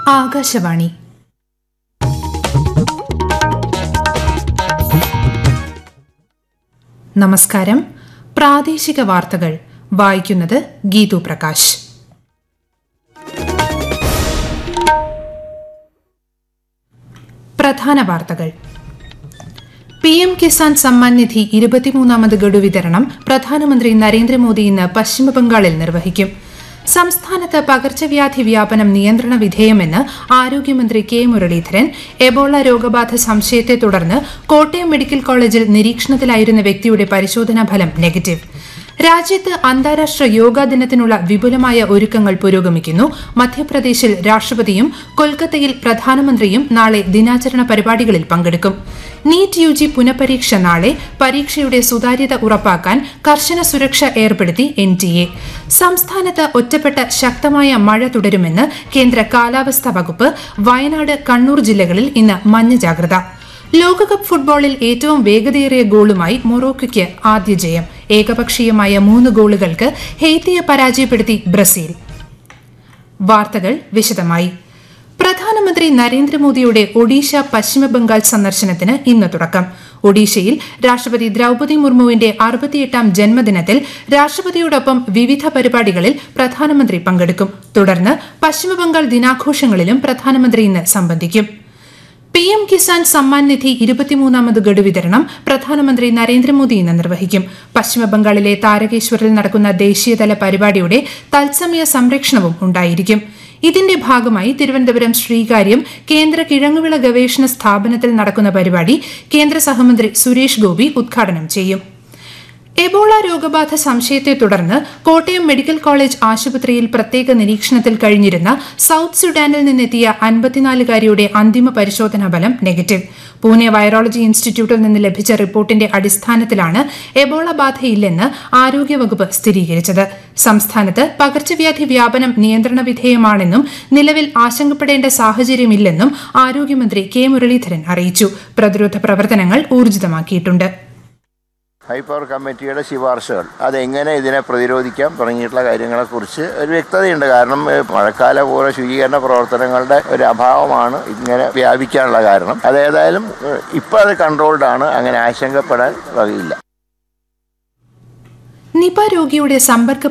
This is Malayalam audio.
ആകാശവാണി നമസ്കാരം പ്രാദേശിക വാർത്തകൾ വായിക്കുന്നത് ഗീതു പ്രകാശ് പ്രധാന വാർത്തകൾ പി എം കിസാൻ സമ്മാൻ നിധി ഇരുപത്തിമൂന്നാമത് ഗഡു വിതരണം പ്രധാനമന്ത്രി നരേന്ദ്രമോദി ഇന്ന് പശ്ചിമബംഗാളിൽ നിർവഹിക്കും സംസ്ഥാനത്ത് പകർച്ചവ്യാധി വ്യാപനം നിയന്ത്രണ വിധേയമെന്ന് ആരോഗ്യമന്ത്രി കെ മുരളീധരൻ എബോള രോഗബാധ സംശയത്തെ തുടർന്ന് കോട്ടയം മെഡിക്കൽ കോളേജിൽ നിരീക്ഷണത്തിലായിരുന്ന വ്യക്തിയുടെ പരിശോധനാ ഫലം നെഗറ്റീവ് രാജ്യത്ത് അന്താരാഷ്ട്ര യോഗാ ദിനത്തിനുള്ള വിപുലമായ ഒരുക്കങ്ങൾ പുരോഗമിക്കുന്നു മധ്യപ്രദേശിൽ രാഷ്ട്രപതിയും കൊൽക്കത്തയിൽ പ്രധാനമന്ത്രിയും നാളെ ദിനാചരണ പരിപാടികളിൽ പങ്കെടുക്കും നീറ്റ് യു ജി പുനഃപരീക്ഷ നാളെ പരീക്ഷയുടെ സുതാര്യത ഉറപ്പാക്കാൻ കർശന സുരക്ഷ ഏർപ്പെടുത്തി എൻ ടി എ സംസ്ഥാനത്ത് ഒറ്റപ്പെട്ട ശക്തമായ മഴ തുടരുമെന്ന് കേന്ദ്ര കാലാവസ്ഥാ വകുപ്പ് വയനാട് കണ്ണൂർ ജില്ലകളിൽ ഇന്ന് മഞ്ഞ ജാഗ്രത ലോകകപ്പ് ഫുട്ബോളിൽ ഏറ്റവും വേഗതയേറിയ ഗോളുമായി മൊറോക്കോയ്ക്ക് ആദ്യ ജയം ഏകപക്ഷീയമായ മൂന്ന് ഗോളുകൾക്ക് ഹെയ്ത്തിയെ പരാജയപ്പെടുത്തി ബ്രസീൽ വാർത്തകൾ വിശദമായി പ്രധാനമന്ത്രി നരേന്ദ്രമോദിയുടെ ഒഡീഷ പശ്ചിമബംഗാൾ സന്ദർശനത്തിന് ഇന്ന് തുടക്കം ഒഡീഷയിൽ രാഷ്ട്രപതി ദ്രൌപതി മുർമുവിന്റെ അറുപത്തിയെട്ടാം ജന്മദിനത്തിൽ രാഷ്ട്രപതിയോടൊപ്പം വിവിധ പരിപാടികളിൽ പ്രധാനമന്ത്രി പങ്കെടുക്കും തുടർന്ന് പശ്ചിമബംഗാൾ ദിനാഘോഷങ്ങളിലും പ്രധാനമന്ത്രി ഇന്ന് സംബന്ധിക്കും പി എം കിസാൻ സമ്മാൻ നിധി ഇരുപത്തിമൂന്നാമത് ഗഡു വിതരണം പ്രധാനമന്ത്രി നരേന്ദ്രമോദി ഇന്ന് നിർവഹിക്കും പശ്ചിമബംഗാളിലെ താരകേശ്വറിൽ നടക്കുന്ന ദേശീയതല പരിപാടിയുടെ തത്സമയ സംരക്ഷണവും ഉണ്ടായിരിക്കും ഇതിന്റെ ഭാഗമായി തിരുവനന്തപുരം ശ്രീകാര്യം കേന്ദ്ര കിഴങ്ങുവിള ഗവേഷണ സ്ഥാപനത്തിൽ നടക്കുന്ന പരിപാടി കേന്ദ്ര സഹമന്ത്രി സുരേഷ് ഗോപി ഉദ്ഘാടനം ചെയ്യും എബോള രോഗബാധ സംശയത്തെ തുടർന്ന് കോട്ടയം മെഡിക്കൽ കോളേജ് ആശുപത്രിയിൽ പ്രത്യേക നിരീക്ഷണത്തിൽ കഴിഞ്ഞിരുന്ന സൌത്ത് സുഡാനിൽ നിന്നെത്തിയ അൻപത്തിനാലുകാരിയുടെ അന്തിമ പരിശോധനാ ഫലം നെഗറ്റീവ് പൂനെ വൈറോളജി ഇൻസ്റ്റിറ്റ്യൂട്ടിൽ നിന്ന് ലഭിച്ച റിപ്പോർട്ടിന്റെ അടിസ്ഥാനത്തിലാണ് എബോള ബാധയില്ലെന്ന് ആരോഗ്യവകുപ്പ് സ്ഥിരീകരിച്ചത് സംസ്ഥാനത്ത് പകർച്ചവ്യാധി വ്യാപനം നിയന്ത്രണ വിധേയമാണെന്നും നിലവിൽ ആശങ്കപ്പെടേണ്ട സാഹചര്യമില്ലെന്നും ആരോഗ്യമന്ത്രി കെ മുരളീധരൻ അറിയിച്ചു പ്രതിരോധ പ്രവർത്തനങ്ങൾ ഊർജിതമാക്കിയിട്ടുണ്ട് ഹൈ പവർ കമ്മിറ്റിയുടെ ശുപാർശകൾ അതെങ്ങനെ ഇതിനെ പ്രതിരോധിക്കാം തുടങ്ങിയിട്ടുള്ള കാര്യങ്ങളെക്കുറിച്ച് ഒരു വ്യക്തതയുണ്ട് കാരണം ഏഹ്, മഴക്കാല പോലെ ശുചീകരണ പ്രവർത്തനങ്ങളുടെ ഒരു അഭാവമാണ് ഇങ്ങനെ വ്യാപിക്കാനുള്ള കാരണം അതേതായാലും ഏഹ്, ഇപ്പോൾ അത് കൺട്രോൾഡ് ആണ് അങ്ങനെ ആശങ്കപ്പെടാൻ വകയില്ല നിപ രോഗിയുടെ സമ്പർക്ക